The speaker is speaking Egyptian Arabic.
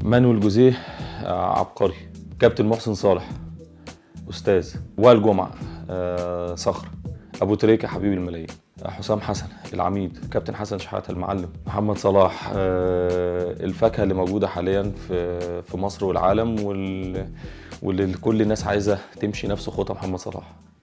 مانويل جوزيه آه، عبقري كابتن محسن صالح استاذ وائل جمعه آه، صخر ابو تريكه حبيب الملايين آه، حسام حسن العميد كابتن حسن شحاته المعلم محمد صلاح آه، الفاكهه اللي موجوده حاليا في في مصر والعالم وال واللي كل الناس عايزه تمشي نفس خطى محمد صلاح